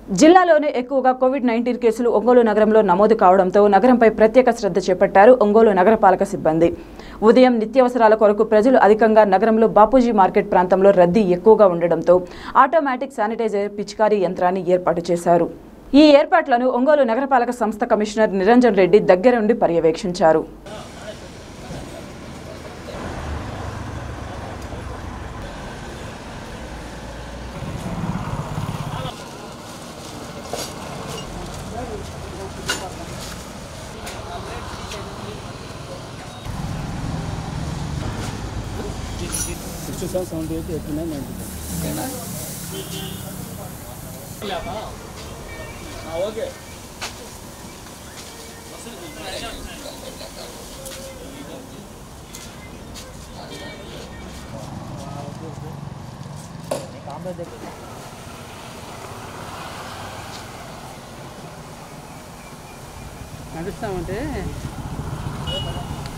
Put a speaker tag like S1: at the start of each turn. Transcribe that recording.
S1: జిల్లాలోనే ఎక్కువగా Covid nineteen కేసులు ఒంగోలు నగరంలో నమోదు కావడంతో నగరంపై ప్రత్యేక శ్రద్ధ చేపట్టారు ఒంగోలు నగరపాలక సిబ్బంది ఉదయం నిత్యావసరాల కొరకు ప్రజలు అధికంగా నగరంలో బాపూజీ మార్కెట్ ప్రాంతంలో రద్దీ ఎక్కువగా ఉండడంతో ఆటోమేటిక్ శానిటైజర్ పిచికారీ యంత్రాన్ని ఏర్పాటు చేశారు ఈ ఏర్పాట్లను ఒంగోలు నగరపాలక సంస్థ కమిషనర్ నిరంజన్ రెడ్డి దగ్గరుండి పర్యవేక్షించారు
S2: sixty seven seventy eight eighty nine ninety okay నడుస్తామంటే